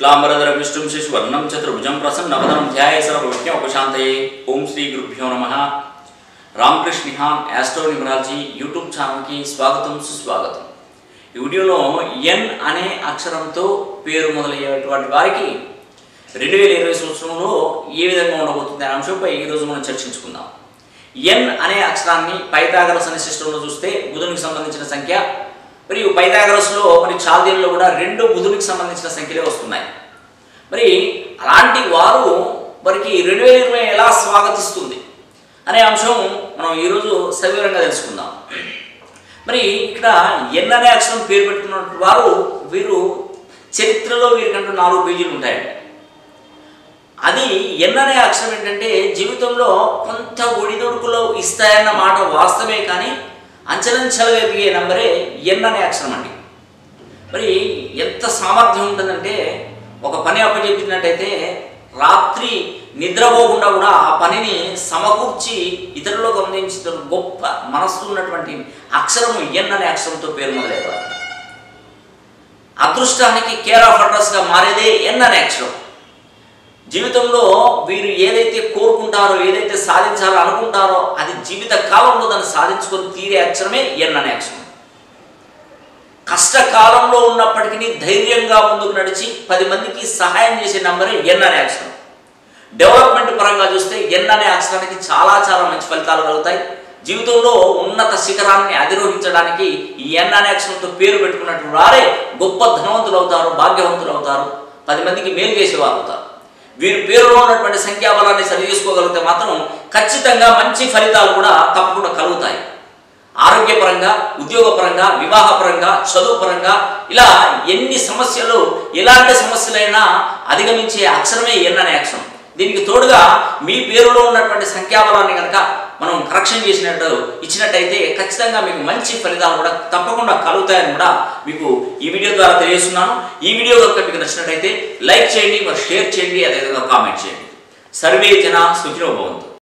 శుక్లాంబరధర విష్ణుం శశివర్ణం చతుర్భుజం ప్రసన్నవదనం ధ్యాయ సర్వజ్ఞ ఉపశాంతయే ఓం శ్రీ గురుభ్యో నమ Ramakrishna Nihan astro numerology YouTube ఛానల్కి స్వాగతం సుస్వాగతం ఈ వీడియోలో ఎన్ అనే అక్షరంతో పేరు మొదలయ్యేటువంటి వారికి రెండు వేల ఇరవై సంవత్సరంలో ఏ విధంగా ఉండబోతుంది అనే అంశంపై ఈరోజు మనం చర్చించుకుందాం ఎన్ అనే అక్షరాన్ని పైథాగరస్ అనే సిస్టంలో చూస్తే బుధునికి సంబంధించిన సంఖ్య మరియు పైథాగరస్లో మరి చాల్దీన్లో కూడా రెండు బుధునికి సంబంధించిన సంఖ్యలే వస్తున్నాయి మరి అలాంటి వారు వారికి రెండు వేల ఇరవై ఎలా స్వాగతిస్తుంది అనే అంశం మనం ఈరోజు సవివరంగా తెలుసుకుందాం మరి ఇక్కడ ఎన్ అనే అక్షరం పేరు పెట్టుకున్నటువంటి వారు వీరు చరిత్రలో వీరికంటూ నాలుగు పేజీలు ఉంటాయండి అది ఎన్ అనే అక్షరం ఏంటంటే జీవితంలో కొంత ఒడిదొడుకులో ఇస్తాయన్న మాట వాస్తవమే కానీ అంచలంచలుగా ఎదిగే నంబరే ఎన్ అనే అక్షరం అండి మరి ఎంత సామర్థ్యం ఉంటుందంటే ఒక పని అప్పచెప్పినట్టయితే రాత్రి నిద్రపోకుండా కూడా ఆ పనిని సమకూర్చి ఇతరులకు అందించిన గొప్ప మనస్సు ఉన్నటువంటి అక్షరము ఎన్ అనే అక్షరంతో పేరు మొదలయ్యేవారు అదృష్టానికి కేర్ ఆఫ్ అడ్రస్గా మారేదే ఎన్ అనే అక్షరం జీవితంలో వీరు ఏదైతే కోరుకుంటారో ఏదైతే సాధించాలో అనుకుంటారో అది జీవిత కాలంలో దాన్ని సాధించుకొని తీరే అక్షరమే ఎన్ అనే అక్షరం కష్టకాలంలో ఉన్నప్పటికీ ధైర్యంగా ముందుకు నడిచి పది మందికి సహాయం చేసే నంబరే ఎన్ అనే అక్షరం డెవలప్మెంట్ పరంగా చూస్తే ఎన్ అనే అక్షరానికి చాలా చాలా మంచి ఫలితాలు కలుగుతాయి జీవితంలో ఉన్నత శిఖరాన్ని అధిరోహించడానికి ఈ ఎన్ అనే అక్షరంతో పేరు పెట్టుకున్నట్టు వారే గొప్ప ధనవంతులు అవుతారు భాగ్యవంతులు అవుతారు పది మందికి మేలు చేసేవారు అవుతారు వీరి పేరులో ఉన్నటువంటి సంఖ్యాబలాన్ని సరి చేసుకోగలిగితే మాత్రం ఖచ్చితంగా మంచి ఫలితాలు కూడా తప్పకుండా కలుగుతాయి ఆరోగ్యపరంగా ఉద్యోగపరంగా వివాహపరంగా చదువుపరంగా ఇలా ఎన్ని సమస్యలు ఎలాంటి సమస్యలైనా అధిగమించే అక్షరమే ఎన్ అనే అక్షరం దీనికి తోడుగా మీ పేరులో ఉన్నటువంటి సంఖ్యాబలాన్ని కనుక మనం కరెక్షన్ చేసినట్టు ఇచ్చినట్టయితే ఖచ్చితంగా మీకు మంచి ఫలితాలు కూడా తప్పకుండా కలుగుతాయని కూడా మీకు ఈ వీడియో ద్వారా తెలియజేస్తున్నాను ఈ వీడియో కనుక మీకు నచ్చినట్టయితే లైక్ చేయండి మరి షేర్ చేయండి అదేవిధంగా కామెంట్ చేయండి సర్వే జన సుఖినో భవంతు